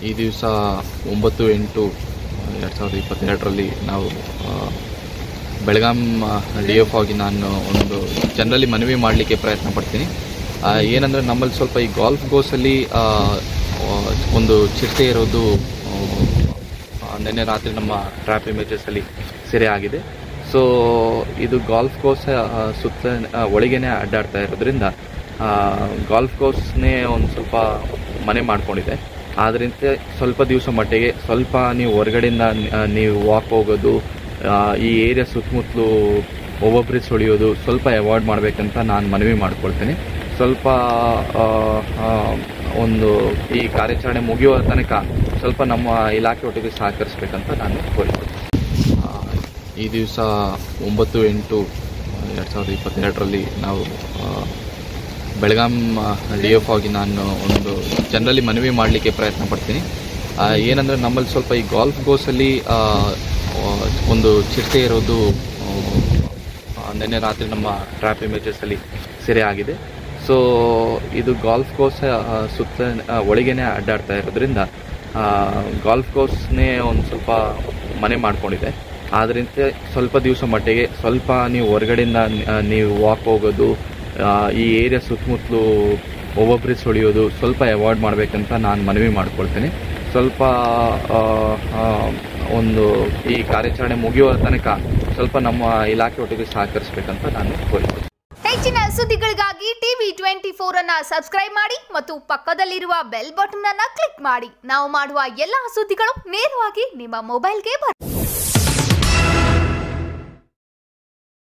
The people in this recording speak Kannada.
ಈ ದಿವಸ ಒಂಬತ್ತು ಎಂಟು ಎರಡು ಸಾವಿರದ ಇಪ್ಪತ್ತೆರಡರಲ್ಲಿ ನಾವು ಆ, ಬೆಳಗಾಂ ಡಿ ಎಫ್ ಆಗಿ ನಾನು ಒಂದು ಜನರಲ್ಲಿ ಮನವಿ ಮಾಡಲಿಕ್ಕೆ ಪ್ರಯತ್ನ ಪಡ್ತೀನಿ ಆ, ಏನಂದರೆ ನಮ್ಮಲ್ಲಿ ಸ್ವಲ್ಪ ಈ ಗಾಲ್ಫ್ ಕೋರ್ಸಲ್ಲಿ ಆ, ಆ, ಒಂದು ಚಿರತೆ ಇರೋದು ಆ, ನಿನ್ನೆ ರಾತ್ರಿ ನಮ್ಮ ಟ್ರ್ಯಾಪ್ ಇಮೇಜಸಲ್ಲಿ ಸೆರೆ ಆಗಿದೆ ಸೊ ಇದು ಗಾಲ್ಫ್ ಕೋರ್ಸ್ ಆ, ಸುತ್ತ ಆ, ಒಳಗೇನೆ ಅಡ್ಡಾಡ್ತಾ ಇರೋದ್ರಿಂದ ಆ, ಗಾಲ್ಫ್ ಕೋರ್ಸ್ನೇ ಒಂದು ಸ್ವಲ್ಪ ಮನೆ ಮಾಡ್ಕೊಂಡಿದೆ ಆದ್ದರಿಂದ ಸ್ವಲ್ಪ ದಿವಸ ಮಟ್ಟಿಗೆ ಸ್ವಲ್ಪ ನೀವು ಹೊರಗಡೆಯಿಂದ ಆ, ನೀವು ವಾಕ್ ಹೋಗೋದು ಆ, ಈ ಏರಿಯಾ ಸುತ್ತಮುತ್ತಲು ಓವರ್ ಬ್ರಿಡ್ಜ್ ಹೊಡೆಯೋದು ಸ್ವಲ್ಪ ಅವಾಯ್ಡ್ ಮಾಡಬೇಕಂತ ನಾನು ಮನವಿ ಮಾಡ್ಕೊಳ್ತೀನಿ ಸ್ವಲ್ಪ ಆ, ಆ, ಒಂದು ಈ ಕಾರ್ಯಾಚರಣೆ ಮುಗಿಯುವ ತನಕ ಸ್ವಲ್ಪ ನಮ್ಮ ಇಲಾಖೆ ಒಟ್ಟಿಗೆ ಸಹಕರಿಸ್ಬೇಕಂತ ನಾನು ಕೋರಿಕೊಳ್ತೀನಿ ಆ, ಈ ದಿವಸ ಒಂಬತ್ತು ಎಂಟು ಎರಡು ಸಾವಿರದ ಇಪ್ಪತ್ತೆರಡರಲ್ಲಿ ನಾವು ಆ, ಬೆಳಗಾಂ ಡಿ ಎಫ್ ಆಗಿ ನಾನು ಒಂದು ಜನರಲ್ಲಿ ಮನವಿ ಮಾಡಲಿಕ್ಕೆ ಪ್ರಯತ್ನ ಪಡ್ತೀನಿ ಆ, ಏನಂದರೆ ನಮ್ಮಲ್ಲಿ ಸ್ವಲ್ಪ ಈ ಗಾಲ್ಫ್ ಕೋರ್ಸಲ್ಲಿ ಆ, ಆ, ಒಂದು ಚಿರತೆ ಇರೋದು ಆ, ನಿನ್ನೆ ರಾತ್ರಿ ನಮ್ಮ ಟ್ರ್ಯಾಪ್ ಇಮೇಜಸಲ್ಲಿ ಸೆರೆ ಆಗಿದೆ ಸೊ ಇದು ಗಾಲ್ಫ್ ಕೋರ್ಸ್ ಆ, ಸುತ್ತ ಆ, ಒಳಗೇನೆ ಅಡ್ಡಾಡ್ತಾ ಇರೋದ್ರಿಂದ ಆ, ಗಾಲ್ಫ್ ಕೋರ್ಸ್ನೇ ಒಂದು ಸ್ವಲ್ಪ ಮನೆ ಮಾಡ್ಕೊಂಡಿದೆ ಆದ್ದರಿಂದ ಸ್ವಲ್ಪ ದಿವಸ ಮಟ್ಟಿಗೆ ಸ್ವಲ್ಪ ನೀವು ಹೊರಗಡೆಯಿಂದ ಆ, ನೀವು ವಾಕ್ ಹೋಗೋದು ಆ, ಈ ಏರಿಯಾ ಸುತ್ತಮುತ್ತಲು ಓವರ್ ಬ್ರಿಡ್ಜ್ ಹೊಡೆಯೋದು ಸ್ವಲ್ಪ ಅವಾಯ್ಡ್ ಮಾಡಬೇಕಂತ ನಾನು ಮನವಿ ಮಾಡ್ಕೊಳ್ತೀನಿ ಸ್ವಲ್ಪ ಆ, ಆ, ಒಂದು ಈ ಕಾರ್ಯಾಚರಣೆ ಮುಗಿಯುವ ತನಕ ಸ್ವಲ್ಪ ನಮ್ಮ ಇಲಾಖೆ ಒಟ್ಟಿಗೆ ಸಹಕರಿಸ್ಬೇಕಂತ ನಾನು ಕೋರಿಕೊಳ್ತೀನಿ ಹೆಚ್ಚಿನ ಸುದ್ದಿಗಳಿಗಾಗಿ ಟಿವಿ ಟ್ವೆಂಟಿ ಫೋರ್ ಅನ್ನ ಸಬ್ಸ್ಕ್ರೈಬ್ ಮಾಡಿ ಮತ್ತು ಪಕ್ಕದಲ್ಲಿರುವ ಬೆಲ್ ಬಟನ್ ಅನ್ನ ಕ್ಲಿಕ್ ಮಾಡಿ ನಾವು ಮಾಡುವ ಎಲ್ಲಾ ಸುದ್ದಿಗಳು ನೇರವಾಗಿ ನಿಮ್ಮ ಮೊಬೈಲ್ಗೆ ಬರುತ್ತೆ